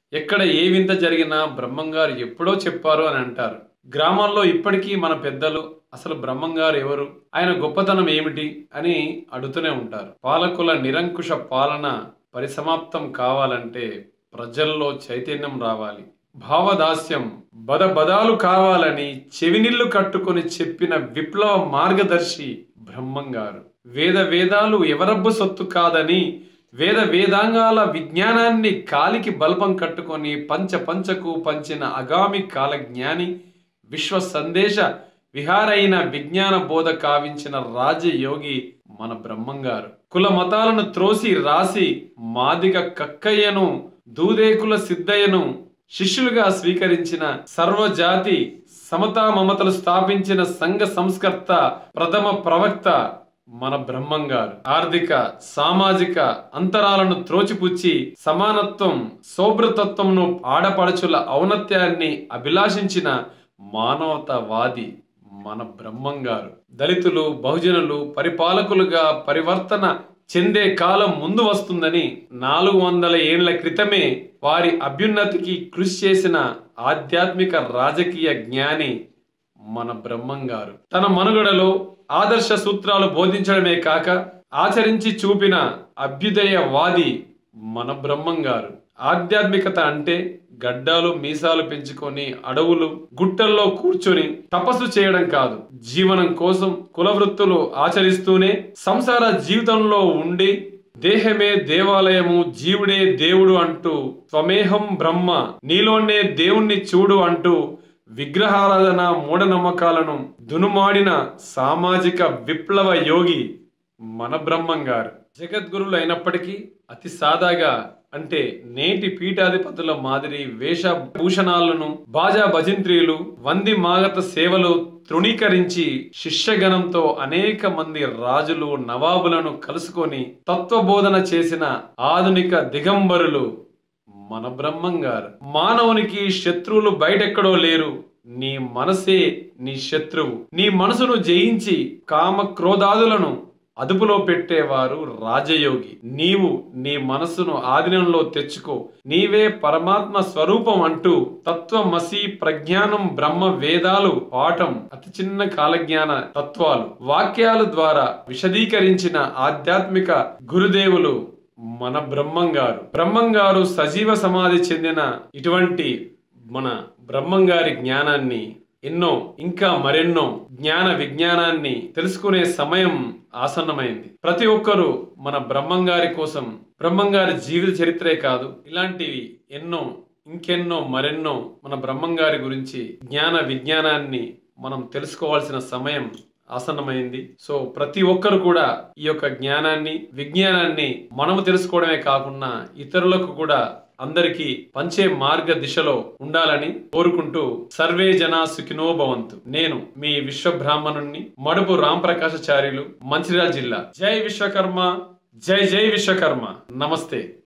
ఎక్కడ ఏ వింత జరిగినా బ్రహ్మంగారు ఎప్పుడో చెప్పారు అని అంటారు గ్రామాల్లో ఇప్పటికీ మన పెద్దలు అసలు బ్రహ్మంగారు ఎవరు ఆయన గొప్పతనం ఏమిటి అని అడుగుతూనే ఉంటారు పాలకుల నిరంకుశ పాలన పరిసమాప్తం కావాలంటే ప్రజల్లో చైతన్యం రావాలి భావదాస్యం బదబదాలు కావాలని చెవినిల్లు కట్టుకొని చెప్పిన విప్లవ మార్గదర్శి బ్రహ్మంగారు వేద వేదాలు ఎవరబ్బు సొత్తు కాదని వేద వేదాంగాల విజ్ఞానాన్ని కాలికి బల్బం కట్టుకొని పంచ పంచకు పంచిన అగామి కాలజ్ఞాని విశ్వ సందేశ విహారైన విజ్ఞాన బోధ కావించిన రాజయోగి మన బ్రహ్మంగారు కుల మతాలను త్రోసి రాసి మాదిగ కక్కయ్యను దూదేకుల సిద్ధయ్యను శిష్యులుగా స్వీకరించిన సర్వజాతి సమతా మమతలు స్థాపించిన సంఘ సంస్కర్త ప్రథమ ప్రవక్త మన బ్రహ్మంగారు ఆర్థిక సామాజిక అంతరాలను త్రోచిపుచ్చి సమానత్వం సౌభ్రతత్వంను ఆడపడుచుల ఔన్నత్యాన్ని అభిలాషించిన మానవతావాది మన బ్రహ్మంగారు దళితులు బహుజనులు పరిపాలకులుగా పరివర్తన చెందే కాలం ముందు వస్తుందని నాలుగు వందల ఏళ్ల క్రితమే వారి అభ్యున్నతికి కృషి చేసిన ఆధ్యాత్మిక రాజకీయ జ్ఞాని మన బ్రహ్మంగారు తన మనుగడలో ఆదర్శ సూత్రాలు బోధించడమే కాక ఆచరించి చూపిన అభ్యుదయవాది మన బ్రహ్మంగారు ఆధ్యాత్మికత అంటే గడ్డాలు మీసాలు పెంచుకొని అడవులు గుట్టల్లో కూర్చొని తపస్సు చేయడం కాదు జీవనం కోసం కులవృత్తులు ఆచరిస్తూనే సంసార జీవితంలో ఉండి దేహమే దేవాలయము జీవుడే దేవుడు అంటూ స్వమేహం బ్రహ్మ నీలోనే దేవుణ్ణి చూడు అంటూ విగ్రహారాధన మూఢనమ్మకాలను దునుమాడిన సామాజిక విప్లవ యోగి మన బ్రహ్మం గారు జగద్గురులు అయినప్పటికీ అతి సాదాగా అంటే నేటి పీఠాధిపతుల మాదిరి వేషభూషణాలను బాజా భజంత్రీలు వంది మాగత సేవలు తృణీకరించి శిష్యగణంతో అనేక మంది రాజులు నవాబులను కలుసుకొని తత్వబోధన చేసిన ఆధునిక దిగంబరులు మన బ్రహ్మం గారు మానవునికి శత్రువులు బయటెక్కడో లేరు నీ మనసే నీ శత్రువు నీ మనసును జయించి కామ క్రోధాదులను అదుపులో పెట్టేవారు రాజయోగి నీవు నీ మనసును ఆధీనంలో తెచ్చుకో నీవే పరమాత్మ స్వరూపం అంటూ తత్వమసి ప్రజ్ఞానం బ్రహ్మ వేదాలు పాఠం అతి చిన్న కాలజ్ఞాన తత్వాలు వాక్యాల ద్వారా విశదీకరించిన ఆధ్యాత్మిక గురుదేవులు మన బ్రహ్మంగారు బ్రహ్మంగారు సజీవ సమాధి చెందిన ఇటువంటి మన బ్రహ్మంగారి జ్ఞానాన్ని ఎన్నో ఇంకా మరెన్నో జ్ఞాన విజ్ఞానాన్ని తెలుసుకునే సమయం ఆసన్నమైంది ప్రతి ఒక్కరూ మన బ్రహ్మంగారి కోసం బ్రహ్మంగారి జీవిత చరిత్రే కాదు ఇలాంటివి ఎన్నో ఇంకెన్నో మరెన్నో మన బ్రహ్మంగారి గురించి జ్ఞాన విజ్ఞానాన్ని మనం తెలుసుకోవాల్సిన సమయం ఆసన్నమైంది సో ప్రతి ఒక్కరు కూడా ఈ యొక్క జ్ఞానాన్ని విజ్ఞానాన్ని మనము తెలుసుకోవడమే కాకుండా ఇతరులకు కూడా అందరికీ పంచే మార్గ దిశలో ఉండాలని కోరుకుంటూ సర్వే జనా సుఖినో భవంతు నేను మీ విశ్వబ్రాహ్మణుణ్ణి మడుపు రాంప్రకాశాచార్యులు మంచిర్యాల జిల్లా జై విశ్వకర్మ జై జై విశ్వకర్మ నమస్తే